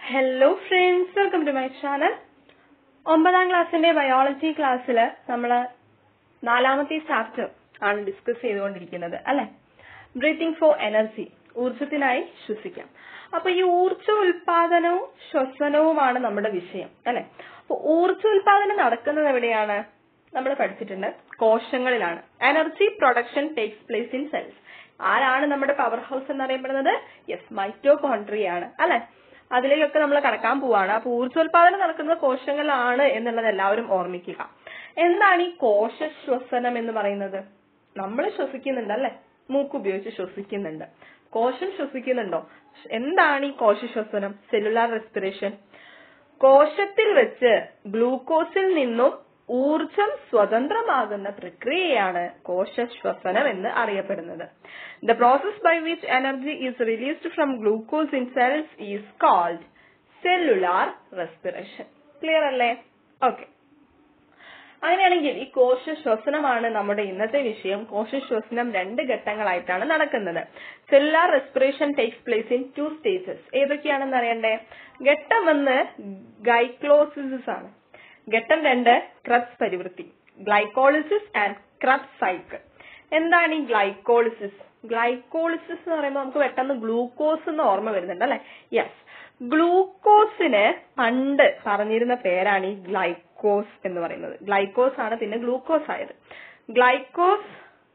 Hello friends welcome to my channel ഒമ്പതാം ക്ലാസ്സിന്റെ biology ക്ലാസ്സിൽ നമ്മൾ നാലാമത്തെ ചാപ്റ്റർ ആണ് ഡിസ്കസ് ചെയ്തുകൊണ്ടിരിക്കുന്നത് അല്ലെ ബ്രീത്തിങ് ഫോർ എനർജി ഊർജത്തിനായി ശ്വസിക്കാം അപ്പൊ ഈ ഊർജ ഉൽപാദനവും ശ്വസനവുമാണ് നമ്മുടെ വിഷയം അല്ലെ അപ്പൊ ഊർജ ഉൽപാദനം നടക്കുന്നത് എവിടെയാണ് നമ്മൾ പഠിച്ചിട്ടുണ്ട് കോശങ്ങളിലാണ് energy production takes place in cells ആരാണ് നമ്മുടെ പവർ ഹൗസ് എന്നറിയപ്പെടുന്നത് യെസ് മൈറ്റോകോൺട്രിയാണ് അല്ലെ അതിലേക്കൊക്കെ നമ്മൾ കടക്കാൻ പോവാണ് അപ്പൊ ഊർജ്ജോൽപാദനം നടക്കുന്നത് കോശങ്ങളിലാണ് എന്നുള്ളത് എല്ലാവരും ഓർമ്മിക്കുക എന്താണ് ഈ കോശ ശ്വസനം എന്ന് പറയുന്നത് നമ്മൾ ശ്വസിക്കുന്നുണ്ട് അല്ലെ മൂക്ക് ഉപയോഗിച്ച് ശ്വസിക്കുന്നുണ്ട് കോശം ശ്വസിക്കുന്നുണ്ടോ എന്താണ് ഈ കോശ ശ്വസനം സെല്ലുലാർ റെസ്പിറേഷൻ കോശത്തിൽ വെച്ച് ഗ്ലൂക്കോസിൽ നിന്നും ഊർജം സ്വതന്ത്രമാകുന്ന പ്രക്രിയയാണ് കോശശ്വസനം എന്ന് അറിയപ്പെടുന്നത് the process by which energy is released from glucose in cells is called cellular respiration clear അല്ലേ ഓക്കെ അങ്ങനെയാണെങ്കിൽ ഈ കോശ ശ്വസനമാണ് നമ്മുടെ ഇന്നത്തെ വിഷയം കോശ ശ്വസനം രണ്ട് ഘട്ടങ്ങളായിട്ടാണ് നടക്കുന്നത് cellular respiration takes place in two stages ഏതൊക്കെയാണെന്ന് അറിയണ്ടേ ഘട്ടം ഒന്ന് ഗൈക്ലോസിസ് ആണ് ഘട്ടം രണ്ട് ക്രബ്സ് പരിവൃത്തി ഗ്ലൈക്കോളിസിസ് ആൻഡ് ക്രബ്സ് സൈക്കിൾ എന്താണ് ഈ ഗ്ലൈക്കോളിസിസ് ഗ്ലൈക്കോളിസിസ് എന്ന് പറയുമ്പോൾ നമുക്ക് പെട്ടെന്ന് ഗ്ലൂക്കോസ് എന്ന് ഓർമ്മ വരുന്നുണ്ട് അല്ലെ യെസ് ഗ്ലൂക്കോസിന് പണ്ട് പറഞ്ഞിരുന്ന പേരാണ് ഈ ഗ്ലൈക്കോസ് എന്ന് പറയുന്നത് ഗ്ലൈക്കോസ് ആണ് പിന്നെ ഗ്ലൂക്കോസ് ആയത് ഗ്ലൈക്കോസ്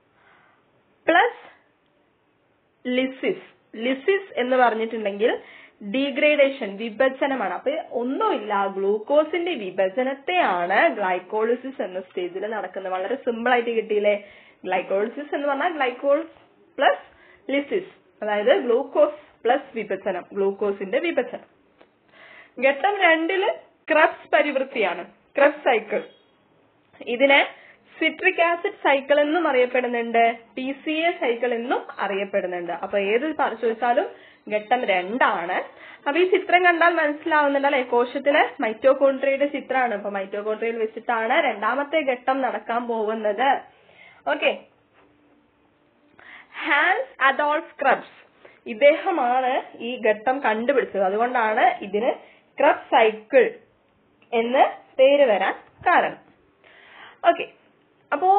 പ്ലസ് ലിസിസ് ലിസിസ് എന്ന് പറഞ്ഞിട്ടുണ്ടെങ്കിൽ ഡീഗ്രേഡേഷൻ വിഭജനമാണ് അപ്പൊ ഒന്നുമില്ല ഗ്ലൂക്കോസിന്റെ വിഭജനത്തെയാണ് ഗ്ലൈക്കോളിസിസ് എന്ന സ്റ്റേജിൽ നടക്കുന്നത് വളരെ സിമ്പിൾ ആയിട്ട് കിട്ടിയില്ലേ ഗ്ലൈക്കോളിസിസ് എന്ന് പറഞ്ഞാൽ ഗ്ലൈക്കോൾസ് പ്ലസ് ലിസിസ് അതായത് ഗ്ലൂക്കോസ് പ്ലസ് വിഭജനം ഗ്ലൂക്കോസിന്റെ വിഭജനം ഘട്ടം രണ്ടില് ക്രബ്സ് പരിവൃത്തിയാണ് ക്രബ്സ് സൈക്കിൾ ഇതിനെ സിട്രിക് ആസിഡ് സൈക്കിൾ എന്നും അറിയപ്പെടുന്നുണ്ട് പി സി എ സൈക്കിൾ എന്നും അറിയപ്പെടുന്നുണ്ട് അപ്പൊ ഏത് ചോദിച്ചാലും ഘട്ടം രണ്ടാണ് അപ്പൊ ഈ ചിത്രം കണ്ടാൽ മനസ്സിലാവുന്നുണ്ട് അല്ലെ കോശത്തിലെ മൈറ്റോകോൺട്രിയയുടെ ചിത്രമാണ് അപ്പൊ മൈറ്റോകോൺട്രിയയിൽ വെച്ചിട്ടാണ് രണ്ടാമത്തെ ഘട്ടം നടക്കാൻ പോകുന്നത് ഓക്കെ ഹാൻസ് അഡോൾഫ് ക്രബ്സ് ഇദ്ദേഹമാണ് ഈ ഘട്ടം കണ്ടുപിടിച്ചത് അതുകൊണ്ടാണ് ഇതിന് ക്രബ് സൈക്കിൾ എന്ന് പേര് വരാൻ കാരണം ഓക്കെ അപ്പോ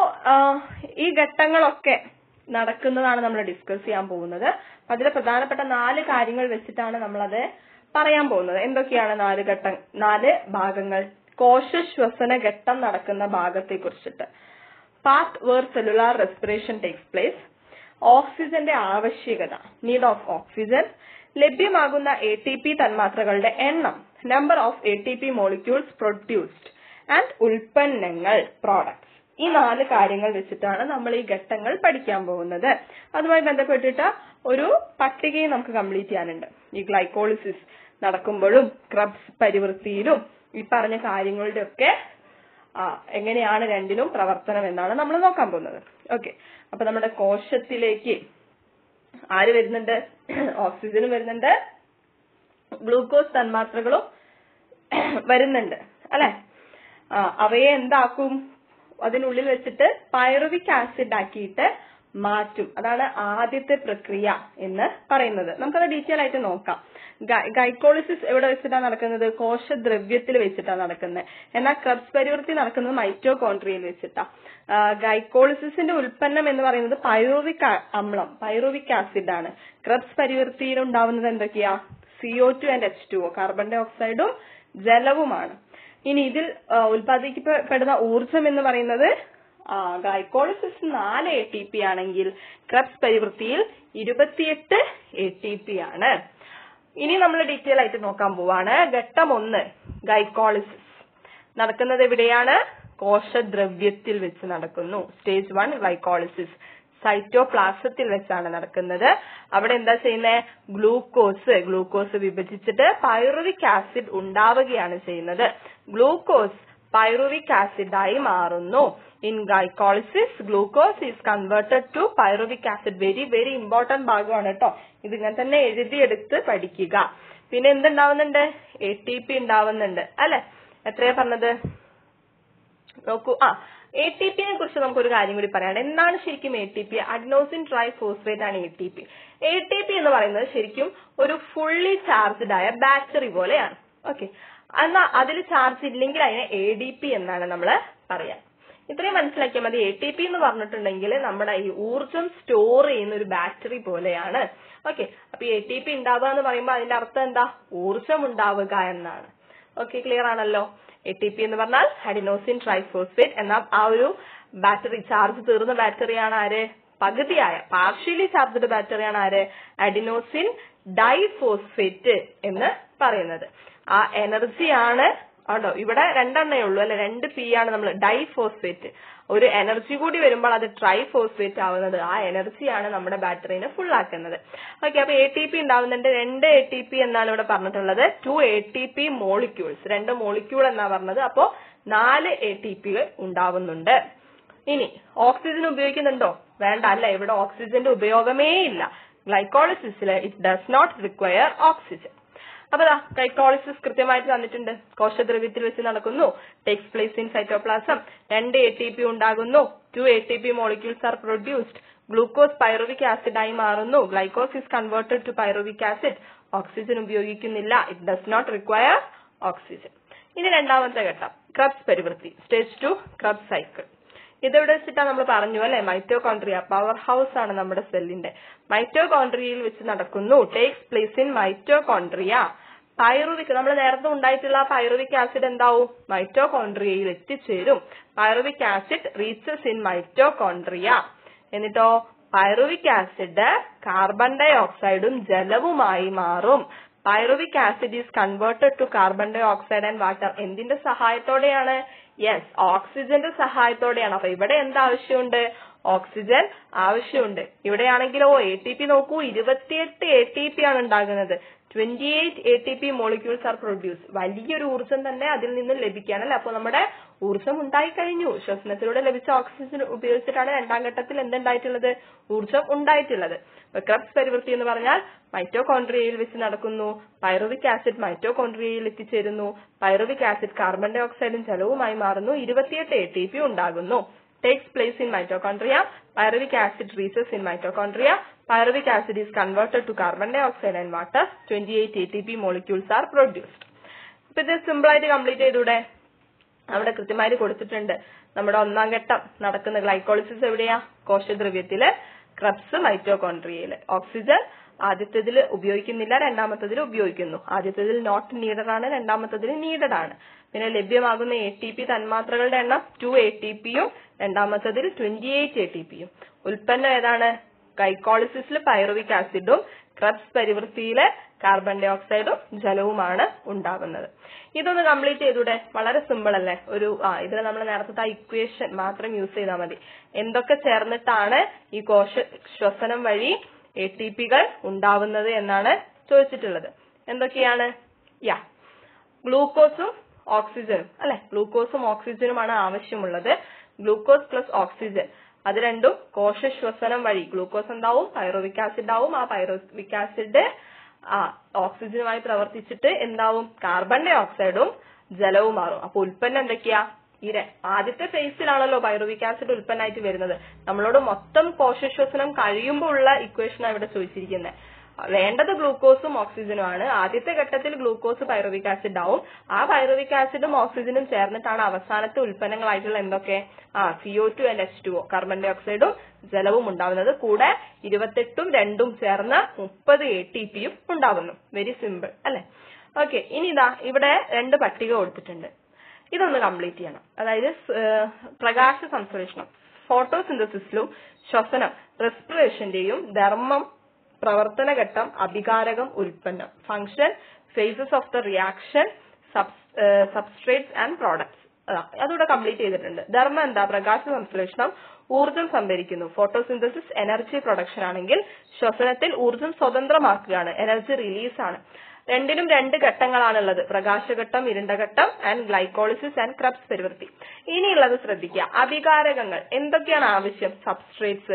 ഈ ഘട്ടങ്ങളൊക്കെ നടക്കുന്നതാണ് നമ്മൾ ഡിസ്കസ് ചെയ്യാൻ പോകുന്നത് അതിലെ പ്രധാനപ്പെട്ട നാല് കാര്യങ്ങൾ വെച്ചിട്ടാണ് നമ്മളത് പറയാൻ പോകുന്നത് എന്തൊക്കെയാണ് നാല് ഘട്ടം നാല് ഭാഗങ്ങൾ കോശ ശ്വസന ഘട്ടം നടക്കുന്ന ഭാഗത്തെ കുറിച്ചിട്ട് part where cellular respiration takes place ഓക്സിജന്റെ ആവശ്യകത നീഡ് ഓഫ് ഓക്സിജൻ ലഭ്യമാകുന്ന എ ടി പി തന്മാത്രകളുടെ എണ്ണം number of A T P molecules produced and ഉൽപ്പന്നങ്ങൾ പ്രോഡക്ട്സ് ഈ നാല് കാര്യങ്ങൾ വെച്ചിട്ടാണ് നമ്മൾ ഈ ഘട്ടങ്ങൾ പഠിക്കാൻ പോകുന്നത് അതുമായി ബന്ധപ്പെട്ടിട്ട് ഒരു പട്ടികയും നമുക്ക് കംപ്ലീറ്റ് ചെയ്യാനുണ്ട് ഈ ഗ്ലൈക്കോളിസിസ് നടക്കുമ്പോഴും ക്രബ്സ് പരിവൃത്തിയിലും ഈ പറഞ്ഞ കാര്യങ്ങളുടെ ഒക്കെ എങ്ങനെയാണ് രണ്ടിനും പ്രവർത്തനം എന്നാണ് നമ്മൾ നോക്കാൻ പോകുന്നത് ഓക്കെ അപ്പൊ നമ്മുടെ കോശത്തിലേക്ക് ആര് വരുന്നുണ്ട് ഓക്സിജനും വരുന്നുണ്ട് ഗ്ലൂക്കോസ് തന്മാത്രകളും വരുന്നുണ്ട് അല്ലെ അവയെ എന്താക്കും അതിനുള്ളിൽ വെച്ചിട്ട് പൈറുവിക് ആസിഡ് ആക്കിയിട്ട് മാറ്റും അതാണ് ആദ്യത്തെ പ്രക്രിയ എന്ന് പറയുന്നത് നമുക്കത് ഡീറ്റെയിൽ ആയിട്ട് നോക്കാം ഗൈക്കോളിസിസ് എവിടെ വെച്ചിട്ടാണ് നടക്കുന്നത് കോശദ്രവ്യത്തിൽ വെച്ചിട്ടാണ് നടക്കുന്നത് എന്നാൽ ക്രബ്സ് പരിവൃത്തി നടക്കുന്നത് മൈറ്റോകോൺട്രിയയിൽ വെച്ചിട്ടാ ഗൈക്കോളിസിന്റെ ഉൽപ്പന്നം എന്ന് പറയുന്നത് പൈറോവിക് അമ്ലം പൈറോവിക് ആസിഡ് ആണ് ക്രബ്സ് പരിവൃത്തിയിൽ ഉണ്ടാവുന്നത് എന്തൊക്കെയാ CO two and H two carbon di ഓക്സൈഡും ജലവുമാണ് ഇനി ഇതിൽ ഉൽപ്പാദിക്കപ്പെടുന്ന ഊർജം എന്ന് പറയുന്നത് ഗൈക്കോളിസിസ് നാല് എ ടി പി ആണെങ്കിൽ ക്രബ്സ് പരിവൃത്തിയിൽ ഇരുപത്തിയെട്ട് എ ടി പി ആണ് ഇനി നമ്മൾ ഡീറ്റെയിൽ ആയിട്ട് നോക്കാൻ പോവാണ് ഘട്ടം ഒന്ന് ഗൈക്കോളിസിസ് നടക്കുന്നത് എവിടെയാണ് കോശദ്രവ്യത്തിൽ വെച്ച് നടക്കുന്നു സ്റ്റേജ് വൺ ഗൈക്കോളിസിസ് സൈറ്റോപ്ലാസത്തിൽ വെച്ചാണ് നടക്കുന്നത് അവിടെ എന്താ ചെയ്യുന്നത് ഗ്ലൂക്കോസ് ഗ്ലൂക്കോസ് വിഭജിച്ചിട്ട് പൈറുവിക് ആസിഡ് ഉണ്ടാവുകയാണ് ചെയ്യുന്നത് ഗ്ലൂക്കോസ് പൈറുവിക് ആസിഡായി മാറുന്നു in glycolysis glucose is converted to pyruvic acid very very important ഭാഗമാണ് കേട്ടോ ഇത് ഇങ്ങനെ തന്നെ എഴുതിയെടുത്ത് പഠിക്കുക പിന്നെ എന്തുണ്ടാവുന്നുണ്ട് എ ടി പി ഉണ്ടാവുന്നുണ്ട് അല്ലെ എത്രയാ പറഞ്ഞത് നോക്കൂ ആ എ ടി പിനെ കുറിച്ച് നമുക്കൊരു കാര്യം കൂടി പറയാനുണ്ട് എന്താണ് ശരിക്കും A T P adenosine triphosphate ആണ് A T P A T P എന്ന് പറയുന്നത് ശരിക്കും ഒരു ഫുള്ളി ചാർജ്ഡ് ആയ ബാറ്ററി പോലെയാണ് ഓക്കെ എന്നാൽ അതിൽ ചാർജ് ഇല്ലെങ്കിൽ അതിനെ എ ഡി പി എന്നാണ് നമ്മൾ പറയാ ഇത്രയും മനസ്സിലാക്കിയാൽ മതി എ ടി പി എന്ന് പറഞ്ഞിട്ടുണ്ടെങ്കിൽ നമ്മുടെ ഈ ഊർജം സ്റ്റോർ ചെയ്യുന്ന ഒരു ബാറ്ററി പോലെയാണ് ഓക്കെ അപ്പൊ എ ടി പി ഉണ്ടാവുക എന്ന് പറയുമ്പോൾ അതിന്റെ അർത്ഥം എന്താ ഊർജം ഉണ്ടാവുക എന്നാണ് ഓക്കെ ക്ലിയർ ആണല്ലോ എ ടി പി എന്ന് പറഞ്ഞാൽ അഡിനോസിൻ ട്രൈഫോസ്ഫേറ്റ് എന്ന ആ ഒരു ബാറ്ററി ചാർജ് തീർന്ന ബാറ്ററിയാണ് ആര് പകുതിയായ പാർഷ്യലി ചാർജ്ഡ് ബാറ്ററിയാണ് ആര് അഡിനോസിൻ ഡൈഫോസ്ഫേറ്റ് എന്ന് പറയുന്നത് ആ എനർജിയാണ് ആണോ ഇവിടെ രണ്ടെണ്ണേ ഉള്ളൂ അല്ലെ രണ്ട് പി ആണ് നമ്മൾ ഡൈഫോസ്ഫേറ്റ് ഒരു എനർജി കൂടി വരുമ്പോൾ അത് ട്രൈഫോസ്ഫേറ്റ് ആവുന്നത് ആ എനർജിയാണ് നമ്മുടെ ബാറ്ററിനെ ഫുൾ ആക്കുന്നത് ഓക്കെ അപ്പൊ എ ടി പി ഉണ്ടാവുന്നുണ്ട് രണ്ട് എ ടി പി എന്നാണ് ഇവിടെ പറഞ്ഞിട്ടുള്ളത് two A T P molecules രണ്ട് മോളിക്യൂൾ എന്നാ പറഞ്ഞത് അപ്പോ നാല് എ ടി പികൾ ഉണ്ടാവുന്നുണ്ട് ഇനി ഓക്സിജൻ ഉപയോഗിക്കുന്നുണ്ടോ വേണ്ട അല്ല ഇവിടെ ഓക്സിജന്റെ ഉപയോഗമേ ഇല്ല ഗ്ലൈക്കോളിസിസിൽ it does not require oxygen അപ്പൊ ദാ ഗൈക്കോളിസിസ് കൃത്യമായിട്ട് തന്നിട്ടുണ്ട് കോശദ്രവ്യത്തിൽ വെച്ച് നടക്കുന്നു ടേക്സ് പ്ലേസ് ഇൻ സൈറ്റോപ്ലാസം രണ്ട് എ ടി പി ഉണ്ടാകുന്നു two A T P molecules are produced glucose pyruvic acid ആയി മാറുന്നു glucose is converted to pyruvic acid oxygen ഉപയോഗിക്കുന്നില്ല it does not require oxygen ഇനി രണ്ടാമത്തെ ഘട്ടം ക്രബ്സ് പരിവൃത്തി സ്റ്റേജ് ടു ക്രബ് സൈക്കിൾ ഇതെവിടെ വെച്ചിട്ടാ നമ്മൾ പറഞ്ഞു അല്ലെ മൈറ്റോകോൺട്രിയ പവർ ഹൗസ് ആണ് നമ്മുടെ സെല്ലിന്റെ മൈറ്റോകോൺട്രിയയിൽ വെച്ച് നടക്കുന്നു takes place in mitochondria pyruvic നമ്മൾ നേരത്തെ ഉണ്ടായിട്ടുള്ള പൈറുവിക് ആസിഡ് എന്താവും മൈറ്റോകോൺട്രിയയിൽ എത്തിച്ചേരും pyruvic acid reaches in mitochondria എന്നിട്ടോ പൈറുവിക് ആസിഡ് കാർബൺ ഡൈ ഓക്സൈഡും ജലവുമായി മാറും pyruvic acid is converted to carbon dioxide and water എന്തിന്റെ സഹായത്തോടെയാണ് യെസ് ഓക്സിജന്റെ സഹായത്തോടെയാണ് അപ്പൊ ഇവിടെ എന്ത് ആവശ്യമുണ്ട് ഓക്സിജൻ ആവശ്യമുണ്ട് ഇവിടെയാണെങ്കിലോ എ ടി പി നോക്കൂ ഇരുപത്തിയെട്ട് എ ടി പി ആണ് ഉണ്ടാകുന്നത് twenty eight A T P molecules are produce വലിയൊരു ഊർജ്ജം തന്നെ അതിൽ നിന്ന് ലഭിക്കാനല്ലേ അപ്പൊ നമ്മുടെ ഊർജ്ജം ഉണ്ടായി കഴിഞ്ഞു ശ്വസനത്തിലൂടെ ലഭിച്ച ഓക്സിജൻ ഉപയോഗിച്ചിട്ടാണ് രണ്ടാം ഘട്ടത്തിൽ എന്തുണ്ടായിട്ടുള്ളത് ഊർജ്ജം ഉണ്ടായിട്ടുള്ളത് അപ്പൊ ക്രബ്സ് പരിവൃത്തി എന്ന് പറഞ്ഞാൽ മൈറ്റോകോൺട്രിയയിൽ വെച്ച് നടക്കുന്നു പൈറുവിക് ആസിഡ് മൈറ്റോകോൺട്രിയയിൽ എത്തിച്ചേരുന്നു പൈറുവിക് ആസിഡ് കാർബൺ ഡൈ ഓക്സൈഡും ജലവുമായി മാറുന്നു ഇരുപത്തിയെട്ട് എ ടി പി ഉണ്ടാകുന്നു takes place in mitochondria. Pyruvic acid reaches in mitochondria. Pyruvic acid is converted to carbon dioxide and water. 28 ATP molecules are produced. അപ്പൊ ഇത് simple ആയിട്ട് കംപ്ലീറ്റ് ചെയ്തൂടെ അവിടെ കൃത്യമായിട്ട് കൊടുത്തിട്ടുണ്ട് നമ്മുടെ ഒന്നാം ഘട്ടം നടക്കുന്ന ഗ്ലൈക്കോളിസിസ് എവിടെയാ കോശദ്രവ്യത്തില് ക്രബ്സ് മൈറ്റോകോൺട്രിയയില് ഓക്സിജൻ ആദ്യത്തേതിൽ ഉപയോഗിക്കുന്നില്ല രണ്ടാമത്തതിൽ ഉപയോഗിക്കുന്നു ആദ്യത്തേതിൽ നോട്ട് നീഡഡ് ആണ് രണ്ടാമത്തതിൽ നീഡഡ് ആണ് പിന്നെ ലഭ്യമാകുന്ന എ ടി പി തന്മാത്രകളുടെ എണ്ണം ടു എ ടി പിയും രണ്ടാമത്തതിൽ ട്വന്റി എയ്റ്റ് എ ടി പിയും ഉൽപ്പന്നം ഏതാണ് ഗൈക്കോളിസിസിൽ പൈറുവിക് ആസിഡും ക്രബ്സ് പരിവൃത്തിയിലെ കാർബൺ ഡൈ ഓക്സൈഡും ജലവുമാണ് ഉണ്ടാകുന്നത് ഇതൊന്ന് കംപ്ലീറ്റ് ചെയ്തൂടെ വളരെ സിമ്പിൾ അല്ലേ ഒരു ആ ഇതിൽ നമ്മൾ നേരത്തെ ആ ഇക്വേഷൻ മാത്രം യൂസ് ചെയ്താൽ മതി എന്തൊക്കെ ചേർന്നിട്ടാണ് ഈ കോശ ശ്വസനം വഴി എ ടി പികൾ ഉണ്ടാവുന്നത് എന്നാണ് ചോദിച്ചിട്ടുള്ളത് എന്തൊക്കെയാണ് യാ ഗ്ലൂക്കോസും ഓക്സിജനും അല്ലെ ഗ്ലൂക്കോസും ഓക്സിജനുമാണ് ആവശ്യമുള്ളത് ഗ്ലൂക്കോസ് പ്ലസ് ഓക്സിജൻ അത് രണ്ടും കോശശ്വസനം വഴി ഗ്ലൂക്കോസ് എന്താവും പൈറുവിക് ആസിഡ് ആവും ആ പൈറുവിക് ആസിഡ് ആ ഓക്സിജനുമായി പ്രവർത്തിച്ചിട്ട് എന്താവും കാർബൺ ഡൈ ഓക്സൈഡും ജലവും മാറും അപ്പൊ ഉൽപ്പന്നം എന്തൊക്കെയാ ഈ ര- ആദ്യത്തെ ഫേസിലാണല്ലോ പൈറുവിക് ആസിഡ് ഉൽപ്പന്നമായിട്ട് വരുന്നത് നമ്മളോട് മൊത്തം കോശശ്വസനം കഴിയുമ്പോൾ ഉള്ള ഇക്വേഷനാണ് ഇവിടെ ചോദിച്ചിരിക്കുന്നത് വേണ്ടത് ഗ്ലൂക്കോസും ഓക്സിജനും ആണ് ആദ്യത്തെ ഘട്ടത്തിൽ ഗ്ലൂക്കോസ് പൈറുവിക് ആസിഡ് ആവും ആ പൈറുവിക് ആസിഡും ഓക്സിജനും ചേർന്നിട്ടാണ് അവസാനത്തെ ഉൽപ്പന്നങ്ങളായിട്ടുള്ള എന്തൊക്കെ ആ CO two and H two carbon di ഓക്സൈഡും ജലവും ഉണ്ടാവുന്നത് കൂടെ ഇരുപത്തെട്ടും രണ്ടും ചേർന്ന മുപ്പത് എ ടി പിയും ഉണ്ടാവുന്നു വെരി സിമ്പിൾ അല്ലെ ഓക്കെ ഇനി ഇതാ ഇവിടെ രണ്ട് പട്ടിക കൊടുത്തിട്ടുണ്ട് ഇതൊന്ന് കംപ്ലീറ്റ് ചെയ്യണം അതായത് സ്- ഏഹ് പ്രകാശ സംശ്ലേഷണം ഫോട്ടോസിന്തസിസിലും ശ്വസനം റെസ്പിറേഷന്റെയും ധർമ്മം പ്രവർത്തന ഘട്ടം അഭികാരകം ഉൽപ്പന്നം function phases of the reaction substrates and products അതുകൂടെ കംപ്ലീറ്റ് ചെയ്തിട്ടുണ്ട് ധർമ്മം എന്താ പ്രകാശ സംശ്ലേഷണം ഊർജം സംഭരിക്കുന്നു ഫോട്ടോസിന്തസിസ് എനർജി പ്രൊഡക്ഷൻ ആണെങ്കിൽ ശ്വസനത്തിൽ ഊർജം സ്വതന്ത്രമാക്കുകയാണ് എനർജി റിലീസ് ആണ് രണ്ടിനും രണ്ട് ഘട്ടങ്ങളാണുള്ളത് പ്രകാശഘട്ടം ഇരുണ്ട ഘട്ടം ആൻഡ് ഗ്ലൈക്കോളിസിസ് ആൻഡ് ക്രബ്സ് പരിവൃത്തി ഇനിയുള്ളത് ശ്രദ്ധിക്കുക അഭികാരകങ്ങൾ എന്തൊക്കെയാണ് ആവശ്യം സബ്സ്ട്രേറ്റ്സ്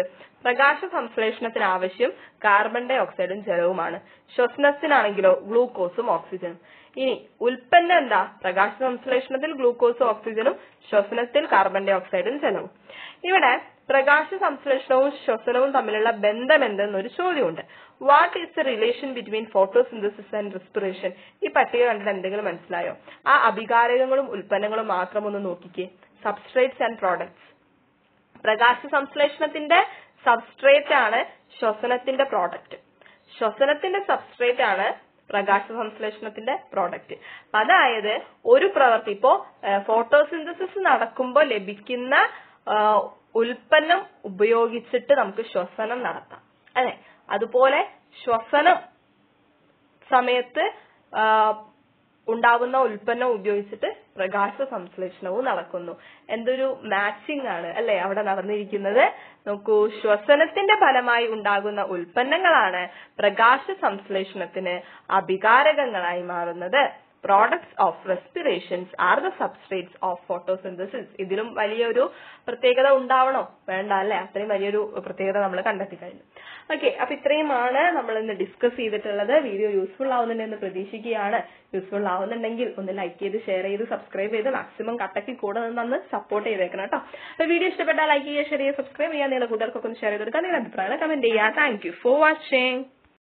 പ്രകാശ സംശ്ലേഷണത്തിന് ആവശ്യം കാർബൺ ഡൈ ഓക്സൈഡും ജലവുമാണ് ശ്വസനത്തിനാണെങ്കിലോ ഗ്ലൂക്കോസും ഓക്സിജനും ഇനി ഉൽപ്പന്നം എന്താ പ്രകാശ സംശ്ലേഷണത്തിൽ ഗ്ലൂക്കോസും ഓക്സിജനും ശ്വസനത്തിൽ കാർബൺ ഡൈ ഓക്സൈഡും ജലവും ഇവിടെ പ്രകാശ സംശ്ലേഷണവും ശ്വസനവും തമ്മിലുള്ള ബന്ധം എന്തെന്നൊരു ചോദ്യമുണ്ട് what is the relation between photosynthesis and respiration ഈ പട്ടിക കണ്ടിട്ട് എന്തെങ്കിലും മനസ്സിലായോ ആ അഭികാരകങ്ങളും ഉൽപ്പന്നങ്ങളും മാത്രം ഒന്ന് നോക്കിക്കേ സബ്സ്ട്രേറ്റ്സ് ആൻഡ് പ്രോഡക്ട്സ് പ്രകാശ സംശ്ലേഷണത്തിന്റെ സബ്സ്ട്രേറ്റ് ആണ് ശ്വസനത്തിന്റെ പ്രോഡക്റ്റ് ശ്വസനത്തിന്റെ സബ്സ്ട്രേറ്റ് ആണ് പ്രകാശ സംശ്ലേഷണത്തിന്റെ പ്രോഡക്റ്റ് അതായത് ഒരു പ്രവൃത്തി ഇപ്പോ ഫോട്ടോസിന്തസിസ് നടക്കുമ്പോൾ ലഭിക്കുന്ന ആ, ഉൽപ്പന്നം ഉപയോഗിച്ചിട്ട് നമുക്ക് ശ്വസനം നടത്താം അല്ലെ അതുപോലെ ശ്വസനം സമയത്ത് ആ, ഉണ്ടാകുന്ന ഉൽപ്പന്നം ഉപയോഗിച്ചിട്ട് പ്രകാശ സംശ്ലേഷണവും നടക്കുന്നു എന്തൊരു മാച്ചിങ് ആണ് അല്ലെ അവിടെ നടന്നിരിക്കുന്നത് നോക്കൂ ശ്വസനത്തിന്റെ ഫലമായി ഉണ്ടാകുന്ന ഉൽപ്പന്നങ്ങളാണ് പ്രകാശ സംശ്ലേഷണത്തിന് അഭികാരകങ്ങളായി മാറുന്നത് products of respirations are the substrates of photosynthesis ഇതിലും വലിയൊരു പ്രത്യേകത ഉണ്ടാവണോ വേണ്ട അല്ലെ അത്രയും വലിയൊരു പ്രത്യേകത നമ്മൾ കണ്ടെത്തി കഴിഞ്ഞു ഓക്കെ അപ്പൊ ഇത്രയുമാണ് നമ്മൾ ഇന്ന് ഡിസ്കസ് ചെയ്തിട്ടുള്ളത് വീഡിയോ യൂസ്ഫുൾ ആവുന്നുണ്ടെന്ന് പ്രതീക്ഷിക്കുകയാണ് യൂസ്ഫുൾ ആവുന്നുണ്ടെങ്കിൽ ഒന്ന് ലൈക്ക് ചെയ്ത് ഷെയർ ചെയ്ത് സബ്സ്ക്രൈബ് ചെയ്ത് മാക്സിമം കട്ടയ്ക്ക് കൂടെ നിന്ന് സപ്പോർട്ട് ചെയ്തേക്കണം കേട്ടോ അപ്പൊ വീഡിയോ ഇഷ്ടപ്പെട്ടാൽ ലൈക്ക് ചെയ്യുക ഷെയർ ചെയ്യുക സബ്സ്ക്രൈബ് ചെയ്യുക നിങ്ങളുടെ കൂട്ടുകാർക്കൊക്കെ ഒന്ന് ഷെയർ ചെയ്ത് കൊടുക്കുക നിങ്ങളുടെ അഭിപ്രായങ്ങൾ കമന്റ് ചെയ്യുക താങ്ക് യു ഫോർ വാച്ചിങ്